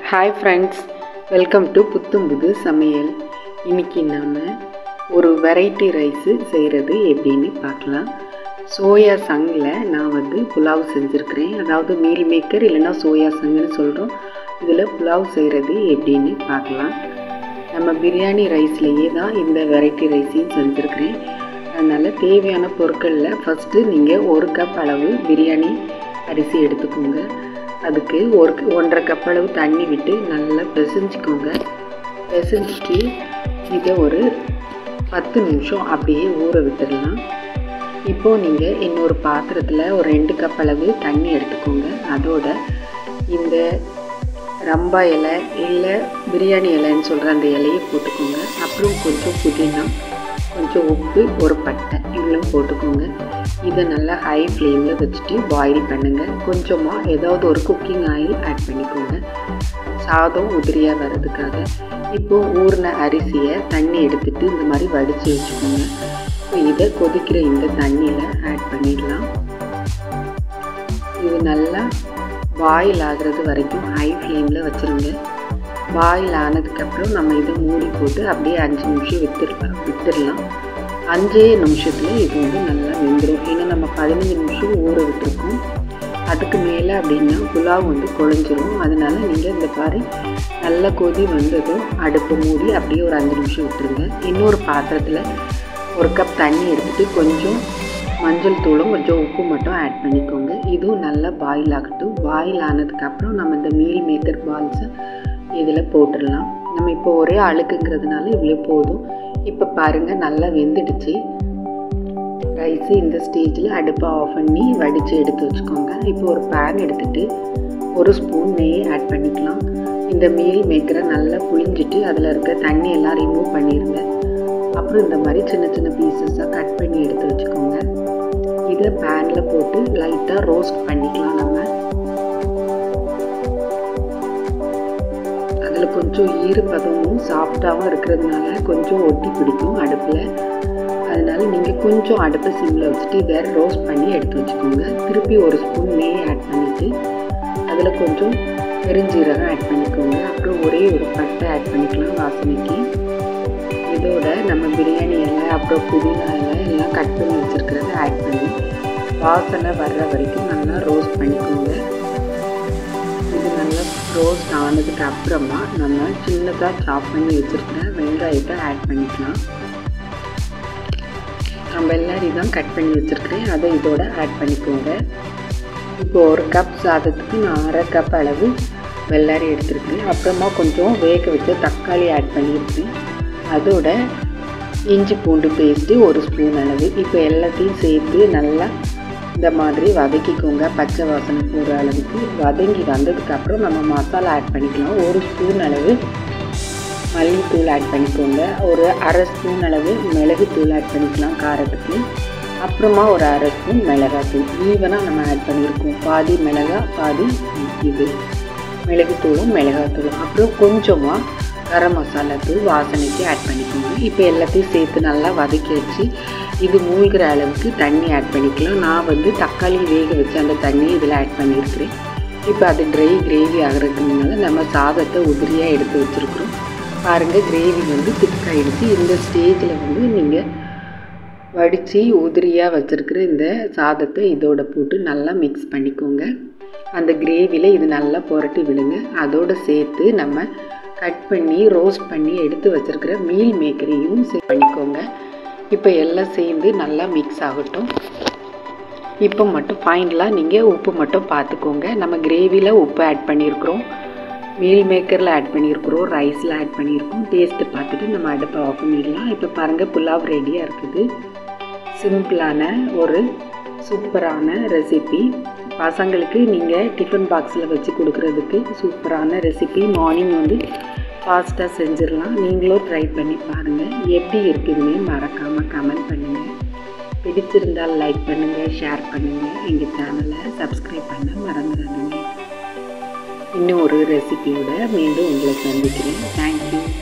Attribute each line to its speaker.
Speaker 1: hi friends welcome to Puthumputhu Samayal இன்னைக்கு நாம் ஒரு வெரைட்டி ரைஸு செய்கிறது எப்படின்னு பார்க்கலாம் சோயா சங்கில் நான் வந்து புலாவ் செஞ்சுருக்கிறேன் அதாவது மீல் மேக்கர் இல்லைன்னா சோயா சங்குன்னு சொல்கிறோம் இதில் புலாவ் செய்கிறது எப்படின்னு பார்க்கலாம் நம்ம பிரியாணி ரைஸ்லேயே தான் இந்த வெரைட்டி ரைஸையும் செஞ்சுருக்கிறேன் அதனால் தேவையான பொருட்களில் ஃபஸ்ட்டு நீங்கள் ஒரு கப் அளவு பிரியாணி அரிசி எடுத்துக்கோங்க அதுக்கு ஒரு ஒன்றரை கப் அளவு தண்ணி விட்டு நல்லா பிசைஞ்சிக்கோங்க பிசைஞ்சிட்டு இதை ஒரு பத்து நிமிஷம் அப்படியே ஊற விட்டுடலாம் இப்போது நீங்கள் இன்னொரு பாத்திரத்தில் ஒரு ரெண்டு கப் அளவு தண்ணி எடுத்துக்கோங்க அதோட இந்த ரம்பா இலை இல்லை பிரியாணி இலைன்னு சொல்கிற அந்த இலையை போட்டுக்கோங்க அப்புறம் கொஞ்சம் புதினா கொஞ்சம் உப்பு ஒரு பட்டை இவ்வளோ போட்டுக்கோங்க இதை நல்லா ஹை ஃப்ளேமில் வச்சுட்டு பாயில் பண்ணுங்கள் கொஞ்சமாக ஏதாவது ஒரு குக்கிங் ஆயில் ஆட் பண்ணிக்கோங்க சாதம் உதிரியாக வர்றதுக்காக இப்போது ஊறின அரிசியை தண்ணி எடுத்துட்டு இந்த மாதிரி வடித்து வச்சுக்கோங்க இப்போ இதை கொதிக்கிற இந்த தண்ணியில் ஆட் பண்ணிடலாம் இது நல்லா பாயில் ஆகிறது வரைக்கும் ஹை ஃப்ளேமில் வச்சுருங்க பாயில் ஆனதுக்கப்புறம் நம்ம இதை மூடி போட்டு அப்படியே அஞ்சு நிமிஷம் வித்துடலாம் விட்டுடலாம் அஞ்சே நிமிஷத்தில் இது வந்து நல்லா வெந்துடும் ஏன்னா நம்ம பதினஞ்சு நிமிஷம் ஊற விட்டுருக்கோம் அதுக்கு மேலே அப்படின்னா புலாவ் வந்து குழஞ்சிரும் அதனால நீங்கள் இந்த பாரு நல்ல கொதி வந்ததும் அடுப்பு மூடி அப்படியே ஒரு அஞ்சு நிமிஷம் விட்டுருங்க இன்னொரு பாத்திரத்தில் ஒரு கப் தண்ணி எடுத்துகிட்டு கொஞ்சம் மஞ்சள் தூளும் கொஞ்சம் உப்பு மட்டும் ஆட் பண்ணிக்கோங்க இதுவும் நல்லா பாயில் ஆகட்டும் பாயில் ஆனதுக்கப்புறம் நம்ம இந்த மீல் மேக்கர் பால்ஸை இதில் போட்டுடலாம் நம்ம இப்போ ஒரே அழுக்குங்கிறதுனால இவ்வளோ போதும் இப்போ பாருங்கள் நல்லா வெந்துடுச்சு ரைஸு இந்த ஸ்டேஜில் அடுப்பை ஆஃப் பண்ணி வடித்து எடுத்து வச்சுக்கோங்க இப்போ ஒரு பேன் எடுத்துகிட்டு ஒரு ஸ்பூன் நெய் ஆட் பண்ணிக்கலாம் இந்த மீல் மேக்கரை நல்லா புழிஞ்சிட்டு அதில் இருக்க தண்ணி எல்லாம் ரிமூவ் பண்ணிடுங்க அப்புறம் இந்த மாதிரி சின்ன சின்ன பீசஸாக கட் பண்ணி எடுத்து வச்சுக்கோங்க இதை பேனில் போட்டு லைட்டாக ரோஸ்ட் பண்ணிக்கலாம் நம்ம அதில் கொஞ்சம் ஈரப்பதமும் சாஃப்டாகவும் இருக்கிறதுனால கொஞ்சம் ஒட்டி பிடிக்கும் அடுப்பில் அதனால நீங்கள் கொஞ்சம் அடுப்பை சிம்மில் வச்சுட்டு இதை ரோஸ்ட் பண்ணி எடுத்து வச்சுக்கோங்க திருப்பி ஒரு ஸ்பூன் நெய் ஆட் பண்ணிவிட்டு அதில் கொஞ்சம் பெருஞ்சீரகம் ஆட் பண்ணிக்கோங்க அப்புறம் ஒரே ஒரு பட்டை ஆட் பண்ணிக்கலாம் வாசனைக்கு இதோட நம்ம பிரியாணி இலை அப்புறம் புதினா இலை எல்லாம் கட் பண்ணி வச்சுருக்கிறத ஆட் பண்ணி வாசனை வர்ற வரைக்கும் நல்லா ரோஸ்ட் பண்ணிக்கோங்க இது நல்லா ரோஸ்ட் ஆனதுக்கு அப்புறமா நம்ம சின்னதாக சாப் பண்ணி வச்சுருக்கிற வெங்காயத்தை ஆட் பண்ணிக்கலாம் நான் வெள்ளாரி தான் கட் பண்ணி வச்சுருக்கிறேன் அதை இதோட ஆட் பண்ணிக்கோங்க இப்போ ஒரு கப் சாதத்துக்கு நான் அரை கப் அளவு வெள்ளாரி எடுத்துருக்கேன் அப்புறமா கொஞ்சம் வேக வச்ச தக்காளி ஆட் பண்ணியிருக்கேன் அதோட இஞ்சி பூண்டு பேஸ்ட்டு ஒரு ஸ்பூன் அளவு இப்போ எல்லாத்தையும் சேர்த்து நல்லா இந்த மாதிரி வதக்கிக்கோங்க பச்சை வாசனை போகிற அளவுக்கு வதங்கி வந்ததுக்கப்புறம் நம்ம மசாலா ஆட் பண்ணிக்கலாம் ஒரு ஸ்பூன் அளவு மல்லித்தூள் ஆட் பண்ணிக்கோங்க ஒரு அரை ஸ்பூன் அளவு மிளகுத்தூள் ஆட் பண்ணிக்கலாம் காரத்துக்கு அப்புறமா ஒரு அரை ஸ்பூன் மிளகாத்தூள் ஈவனாக நம்ம ஆட் பண்ணியிருக்கோம் பாதி மிளகா பாதி இது மிளகுத்தூளும் மிளகாத்தூளும் அப்புறம் கொஞ்சமாக கரம் மசாலா தூள் வாசனைக்கு ஆட் பண்ணிக்கோங்க இப்போ எல்லாத்தையும் சேர்த்து நல்லா வதக்கி வச்சு இது மூழ்கிற அளவுக்கு தண்ணி ஆட் பண்ணிக்கலாம் நான் வந்து தக்காளி வேக வச்சு அந்த தண்ணி இதில் ஆட் பண்ணியிருக்கிறேன் இப்போ அது ட்ரை கிரேவி ஆகிறதுனால நம்ம சாதத்தை உதிரியாக எடுத்து வச்சுருக்குறோம் பாருங்கள் கிரேவி வந்து திக்காயிடுச்சு இந்த ஸ்டேஜில் வந்து நீங்கள் வடித்து உதிரியாக வச்சுருக்கிற இந்த சாதத்தை இதோட போட்டு நல்லா மிக்ஸ் பண்ணிக்கோங்க அந்த கிரேவியில் இது நல்லா புரட்டி விடுங்க அதோடு சேர்த்து நம்ம கட் பண்ணி ரோஸ்ட் பண்ணி எடுத்து வச்சுருக்கிற மீல் மேக்கரையும் செட் பண்ணிக்கோங்க இப்போ எல்லாம் சேர்ந்து நல்லா மிக்ஸ் ஆகட்டும் இப்போ மட்டும் ஃபைனலாக நீங்கள் உப்பு மட்டும் பார்த்துக்கோங்க நம்ம கிரேவியில் உப்பு ஆட் பண்ணியிருக்கிறோம் மீல் மேக்கரில் ஆட் பண்ணியிருக்கிறோம் ரைஸில் ஆட் பண்ணியிருக்கோம் டேஸ்ட்டு பார்த்துட்டு நம்ம அடுப்பை ஆஃப் பண்ணிடலாம் இப்போ பாருங்கள் புலாவ் ரெடியாக இருக்குது சிம்பிளான ஒரு சூப்பரான ரெசிபி பசங்களுக்கு நீங்கள் டிஃபன் பாக்ஸில் வச்சு கொடுக்குறதுக்கு சூப்பரான ரெசிபி மார்னிங் வந்து ஃபாஸ்ட்டாக செஞ்சிடலாம் நீங்களும் ட்ரை பண்ணி பாருங்கள் எப்படி இருக்குதுன்னு மறக்காமல் கமெண்ட் பண்ணுங்கள் பிடிச்சிருந்தால் லைக் பண்ணுங்கள் ஷேர் பண்ணுங்கள் எங்கள் சேனலை சப்ஸ்கிரைப் பண்ண மறந்துடாதீங்க இன்னும் ஒரு ரெசிபியோட மீண்டும் உங்களை சந்திக்கிறேன் தேங்க்யூ